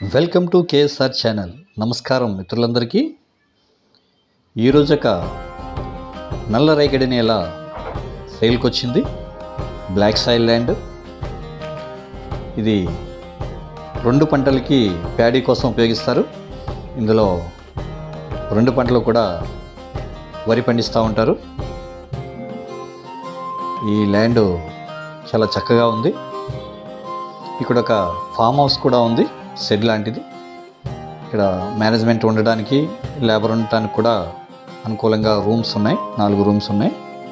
welcome to KSR channel నమస్కారం మిత్రులందరికీ ఈరోజు ఒక నల్ల రేగడి నేల సేల్కి వచ్చింది బ్లాక్ సాయిల్ ల్యాండ్ ఇది రెండు పంటలకి ప్యాడీ కోసం ఉపయోగిస్తారు ఇందులో రెండు పంటలు కూడా వరి పండిస్తూ ఉంటారు ఈ ల్యాండ్ చాలా చక్కగా ఉంది ఇక్కడ ఒక ఫామ్ హౌస్ కూడా ఉంది షెడ్ లాంటిది ఇక్కడ మేనేజ్మెంట్ ఉండడానికి లేబర్ ఉండటానికి కూడా అనుకూలంగా రూమ్స్ ఉన్నాయి నాలుగు రూమ్స్ ఉన్నాయి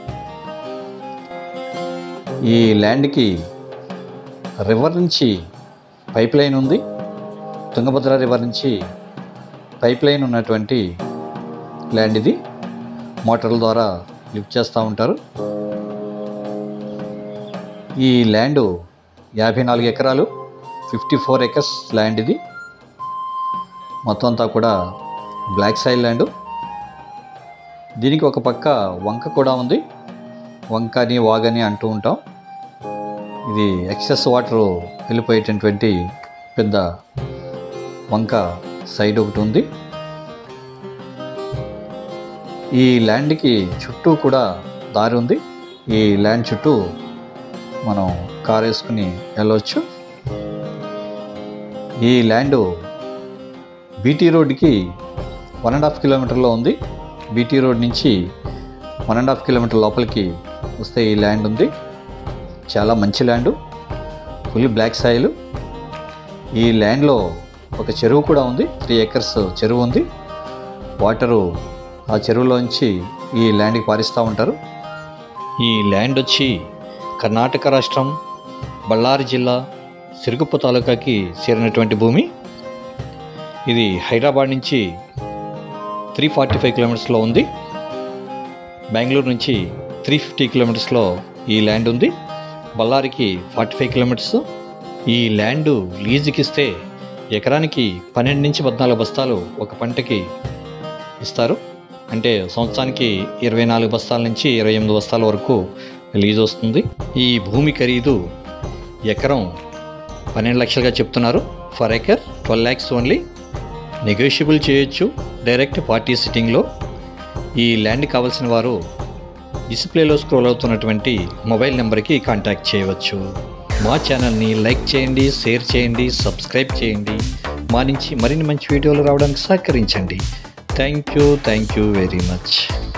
ఈ ల్యాండ్కి రివర్ నుంచి పైప్ లైన్ ఉంది తుంగభద్ర రివర్ నుంచి పైప్ లైన్ ఉన్నటువంటి ల్యాండ్ ఇది మోటార్ల ద్వారా లిఫ్ట్ చేస్తూ ఉంటారు ఈ ల్యాండ్ యాభై నాలుగు ఎకరాలు ఫిఫ్టీ ఫోర్ ఎకర్స్ ల్యాండ్ ఇది మొత్తం అంతా కూడా బ్లాక్ సాయిల్ ల్యాండ్ దీనికి ఒక పక్క వంక కూడా ఉంది వంక అని వాగని అంటూ ఉంటాం ఇది ఎక్సెస్ వాటర్ వెళ్ళిపోయేటటువంటి పెద్ద వంక సైడ్ ఒకటి ఉంది ఈ ల్యాండ్కి చుట్టూ కూడా దారి ఉంది ఈ ల్యాండ్ చుట్టూ మనం కార్ వేసుకుని వెళ్ళవచ్చు ఈ ల్యాండ్ బీటీ రోడ్కి వన్ అండ్ హాఫ్ కిలోమీటర్లో ఉంది బీటీ రోడ్ నుంచి వన్ అండ్ హాఫ్ కిలోమీటర్ లోపలికి వస్తే ఈ ల్యాండ్ ఉంది చాలా మంచి ల్యాండ్ ఫుల్ బ్లాక్ సాయిల్ ఈ ల్యాండ్లో ఒక చెరువు కూడా ఉంది త్రీ ఎకర్స్ చెరువు ఉంది వాటరు ఆ చెరువులోంచి ఈ ల్యాండ్కి పారిస్తూ ఉంటారు ఈ ల్యాండ్ వచ్చి కర్ణాటక రాష్ట్రం బళ్ళారి జిల్లా సిరుగుప్పు తాలూకాకి చేరినటువంటి భూమి ఇది హైదరాబాద్ నుంచి త్రీ ఫార్టీ ఫైవ్ కిలోమీటర్స్లో ఉంది బెంగళూరు నుంచి త్రీ ఫిఫ్టీ కిలోమీటర్స్లో ఈ ల్యాండ్ ఉంది బళ్ళారికి ఫార్టీ ఫైవ్ కిలోమీటర్స్ ఈ ల్యాండ్ లీజుకి ఇస్తే ఎకరానికి పన్నెండు నుంచి పద్నాలుగు బస్తాలు ఒక పంటకి ఇస్తారు అంటే సంవత్సరానికి ఇరవై నాలుగు బస్తాల నుంచి ఇరవై ఎనిమిది బస్తాల వరకు లీజ్ వస్తుంది ఈ భూమి ఖరీదు ఎకరం పన్నెండు లక్షలుగా చెప్తున్నారు for acre twelve lakhs only negotiable చేయొచ్చు డైరెక్ట్ పార్టీ సిట్టింగ్లో ఈ ల్యాండ్ కావాల్సిన వారు డిస్ప్లేలో స్క్రోల్ అవుతున్నటువంటి మొబైల్ నెంబర్కి కాంటాక్ట్ చేయవచ్చు మా ఛానల్ని లైక్ చేయండి షేర్ చేయండి సబ్స్క్రైబ్ చేయండి మా నుంచి మరిన్ని మంచి వీడియోలు రావడానికి సహకరించండి thank you thank you very much